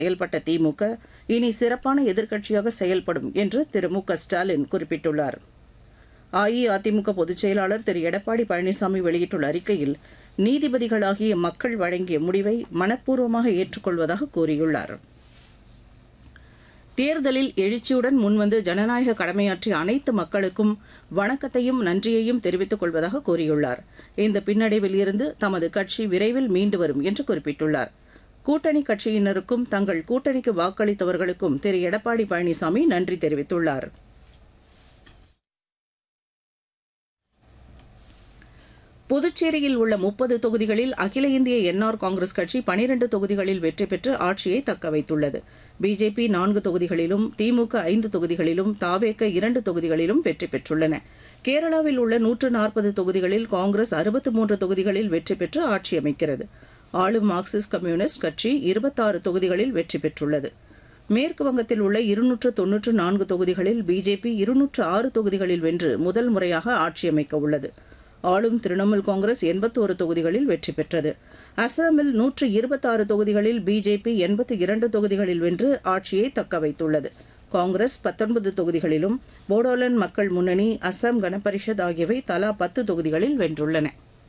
செயல்பட்ட திமுக இனி சிறப்பான எதிர்க்கட்சியாக செயல்படும் என்று திரு மு க ஸ்டாலின் குறிப்பிட்டுள்ளார் அஇஅதிமுக பொதுச் செயலாளர் திரு எடப்பாடி பழனிசாமி வெளியிட்டுள்ள அறிக்கையில் நீதிபதிகளாகிய மக்கள் வழங்கிய முடிவை மனப்பூர்வமாக ஏற்றுக்கொள்வதாக கூறியுள்ளார் தேர்தலில் எழுச்சியுடன் முன்வந்து ஜனநாயக கடமையாற்றிய அனைத்து மக்களுக்கும் வணக்கத்தையும் நன்றியையும் தெரிவித்துக் கொள்வதாக கூறியுள்ளார் இந்த பின்னடைவில் இருந்து தமது கட்சி விரைவில் மீண்டு வரும் என்று குறிப்பிட்டுள்ளார் கூட்டணி கட்சியினருக்கும் தங்கள் கூட்டணிக்கு வாக்களித்தவர்களுக்கும் திரு எடப்பாடி பழனிசாமி நன்றி தெரிவித்துள்ளார் புதுச்சேரியில் உள்ள முப்பது தொகுதிகளில் அகில இந்திய என்ஆர் காங்கிரஸ் கட்சி பனிரண்டு தொகுதிகளில் வெற்றி பெற்று ஆட்சியை தக்கவைத்துள்ளது பிஜேபி நான்கு தொகுதிகளிலும் திமுக ஐந்து தொகுதிகளிலும் தாவேக இரண்டு தொகுதிகளிலும் வெற்றி பெற்றுள்ளன கேரளாவில் உள்ள நூற்று நாற்பது தொகுதிகளில் காங்கிரஸ் அறுபத்து மூன்று தொகுதிகளில் வெற்றி பெற்று ஆட்சி அமைக்கிறது ஆளும் மார்க்சிஸ்ட் கம்யூனிஸ்ட் கட்சி இருபத்தாறு தொகுதிகளில் வெற்றி பெற்றுள்ளது மேற்கு வங்கத்தில் உள்ள இருநூற்று தொன்னூற்று நான்கு தொகுதிகளில் பிஜேபி இருநூற்று ஆறு தொகுதிகளில் வென்று முதல் முறையாக ஆட்சியமைக்க உள்ளது ஆளும் திரிணாமுல் காங்கிரஸ் எண்பத்தோரு தொகுதிகளில் வெற்றி பெற்றது அசாமில் நூற்று இருபத்தாறு தொகுதிகளில் பிஜேபி எண்பத்தி இரண்டு தொகுதிகளில் வென்று ஆட்சியை தக்கவைத்துள்ளது காங்கிரஸ் பத்தொன்பது தொகுதிகளிலும் போடோலாந்து மக்கள் முன்னணி அசாம் கனபரிஷத் ஆகியவை தலா பத்து தொகுதிகளில் வென்றுள்ளன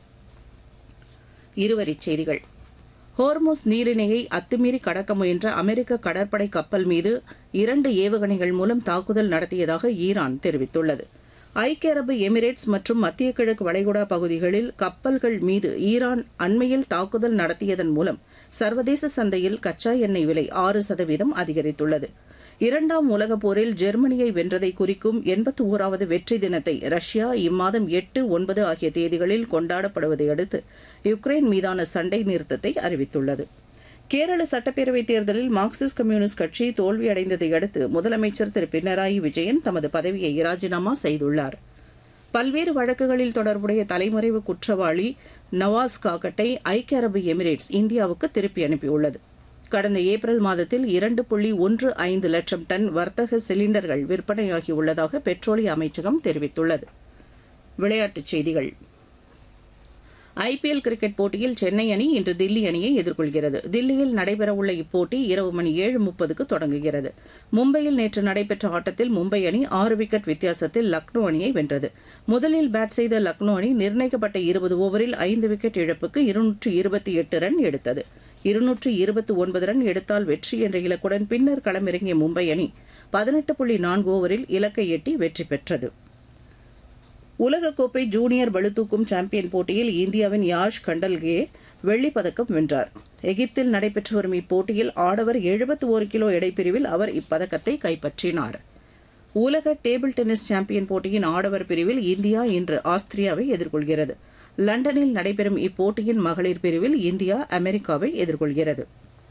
இருவரிச் செய்திகள் ஹோர்மோஸ் நீரிணையை அத்துமீறி கடக்க முயன்ற அமெரிக்க கடற்படை கப்பல் மீது இரண்டு ஏவுகணைகள் மூலம் தாக்குதல் நடத்தியதாக ஈரான் தெரிவித்துள்ளது ஐக்கிய அரபு எமிரேட்ஸ் மற்றும் மத்திய கிழக்கு வளைகுடா பகுதிகளில் கப்பல்கள் மீது ஈரான் அண்மையில் தாக்குதல் நடத்தியதன் மூலம் சர்வதேச சந்தையில் கச்சா எண்ணெய் விலை ஆறு சதவீதம் அதிகரித்துள்ளது இரண்டாம் உலகப் போரில் ஜெர்மனியை வென்றதை குறிக்கும் எண்பத்தி ஓராவது வெற்றி தினத்தை ரஷ்யா இம்மாதம் எட்டு ஒன்பது ஆகிய தேதிகளில் கொண்டாடப்படுவதை அடுத்து யுக்ரைன் மீதான சண்டை நிறுத்தத்தை அறிவித்துள்ளது கேரள சட்டப்பேரவைத் தேர்தலில் மார்க்சிஸ்ட் கம்யூனிஸ்ட் கட்சி தோல்வியடைந்ததை அடுத்து முதலமைச்சர் திரு பினராயி விஜயன் தமது பதவியை ராஜினாமா செய்துள்ளார் பல்வேறு வழக்குகளில் தொடர்புடைய தலைமறைவு குற்றவாளி நவாஸ் காக்கட்டை ஐக்கிய அரபு எமிரேட்ஸ் இந்தியாவுக்கு திருப்பி அனுப்பியுள்ளது கடந்த ஏப்ரல் மாதத்தில் இரண்டு புள்ளி ஒன்று ஐந்து லட்சம் டன் வர்த்தக சிலிண்டர்கள் விற்பனையாகியுள்ளதாக பெட்ரோலிய அமைச்சகம் தெரிவித்துள்ளது விளையாட்டுச் செய்திகள் ஐபிஎல் கிரிக்கெட் போட்டியில் சென்னை அணி இன்று தில்லி அணியை எதிர்கொள்கிறது தில்லியில் நடைபெறவுள்ள இப்போட்டி இரவு மணி ஏழு முப்பதுக்கு தொடங்குகிறது மும்பையில் நேற்று நடைபெற்ற ஆட்டத்தில் மும்பை அணி ஆறு விக்கெட் வித்தியாசத்தில் லக்னோ அணியை வென்றது முதலில் பேட் செய்த லக்னோ அணி நிர்ணயிக்கப்பட்ட இருபது ஓவரில் ஐந்து விக்கெட் இழப்புக்கு இருநூற்று இருபத்தி எட்டு ரன் எடுத்தது இருநூற்று இருபத்தி ஒன்பது ரன் எடுத்தால் வெற்றி என்ற இலக்குடன் பின்னர் களமிறங்கிய மும்பை அணி பதினெட்டு புள்ளி நான்கு ஓவரில் இலக்கை எட்டி வெற்றி பெற்றது உலகக்கோப்பை ஜூனியர் பளுதூக்கும் சாம்பியன் போட்டியில் இந்தியாவின் யாஷ் கண்டல்கே வெள்ளிப் பதக்கம் வென்றார் எகிப்தில் நடைபெற்று வரும் இப்போட்டியில் ஆடவர் எழுபத்தி ஒரு கிலோ எடைப்பிரிவில் அவர் இப்பதக்கத்தை கைப்பற்றினார் உலக டேபிள் டென்னிஸ் சாம்பியன் போட்டியின் ஆடவர் பிரிவில் இந்தியா இன்று ஆஸ்திரியாவை எதிர்கொள்கிறது லண்டனில் நடைபெறும் இப்போட்டியின் மகளிர் பிரிவில் இந்தியா அமெரிக்காவை எதிர்கொள்கிறது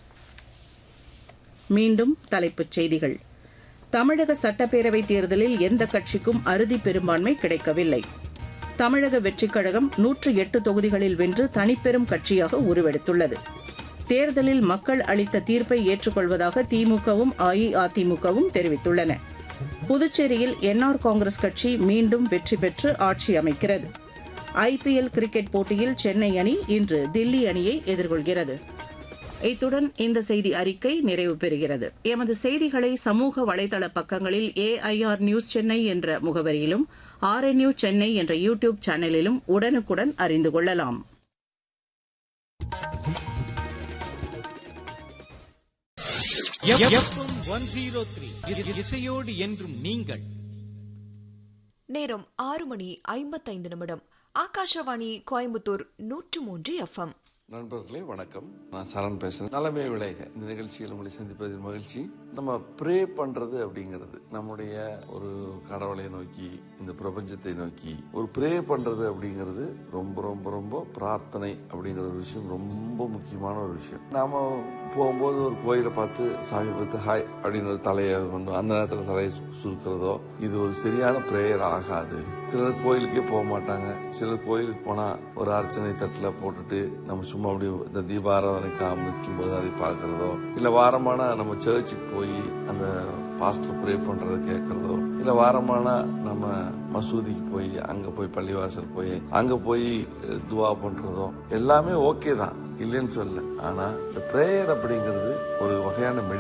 மீண்டும் தலைப்புச் செய்திகள் தமிழக சட்டப்பேரவைத் தேர்தலில் எந்த கட்சிக்கும் அறுதி பெரும்பான்மை கிடைக்கவில்லை தமிழக வெற்றிக் கழகம் நூற்று எட்டு தொகுதிகளில் வென்று தனிப்பெரும் கட்சியாக உருவெடுத்துள்ளது தேர்தலில் மக்கள் அளித்த தீர்ப்பை ஏற்றுக்கொள்வதாக திமுகவும் அஇஅதிமுகவும் தெரிவித்துள்ளன புதுச்சேரியில் என்ஆர் காங்கிரஸ் கட்சி மீண்டும் வெற்றி பெற்று ஆட்சி அமைக்கிறது ஐபிஎல் கிரிக்கெட் போட்டியில் சென்னை அணி இன்று தில்லி அணியை எதிர்கொள்கிறது இத்துடன் இந்த செய்தி அறிக்கை நிறைவு பெறுகிறது எமது செய்திகளை சமூக வலைதள பக்கங்களில் ஏஐஆர் நியூஸ் சென்னை என்ற முகவரியிலும் ஆர்என்யூ சென்னை என்ற யூ டியூப் சேனலிலும் உடனுக்குடன் அறிந்து கொள்ளலாம் ஒன் ஜீரோ த்ரீ இசையோடு என்றும் நீங்கள் நேரம் ஆறு மணி ஐம்பத்தைந்து நிமிடம் ஆகாஷவாணி கோயம்புத்தூர் நூற்று மூன்று எஃப்எம் நண்பர்களே வணக்கம் நான் சரண் பேசுறேன் நலமே விளைக இந்த நிகழ்ச்சியில் உங்களை சந்திப்பதில் மகிழ்ச்சி நம்ம ப்ரே பண்றது அப்படிங்கிறது நம்முடைய ஒரு கடவுளை நோக்கி இந்த பிரபஞ்சத்தை நோக்கி ஒரு ப்ரே பண்றது அப்படிங்கிறது ரொம்ப ரொம்ப ரொம்ப பிரார்த்தனை அப்படிங்கிற ஒரு விஷயம் ரொம்ப முக்கியமான ஒரு விஷயம் நாம போகும்போது ஒரு கோயிலை பார்த்து சாமி பார்த்து ஹாய் அப்படின்னு ஒரு தலையை கொண்டு அந்த நேரத்தில் தலையை சு- சுருக்கிறதோ இது ஒரு சரியான ப்ரேயர் ஆகாது சிலர் கோயிலுக்கே போக மாட்டாங்க சிலர் கோயிலுக்கு போனா ஒரு அர்ச்சனை தட்டுல போட்டுட்டு நம்ம சும்மா அப்படி இந்த தீபாராதனை காமிக்கும் போது அதை பார்க்கறதோ இல்ல வாரமான நம்ம சர்ச்சுக்கு போய் அந்த பாஸ்டர் ப்ரே பண்றதை கேட்கறதோ இல்ல வாரமான நம்ம மசூதிக்கு போய் அங்க போய் பள்ளிவாசல் போய் அங்க போய் துவா பண்றதோ எல்லாமே ஓகே தான் இல்லைன்னு சொல்ல ஆனா இந்த பிரேயர் அப்படிங்கிறது ஒரு வகையான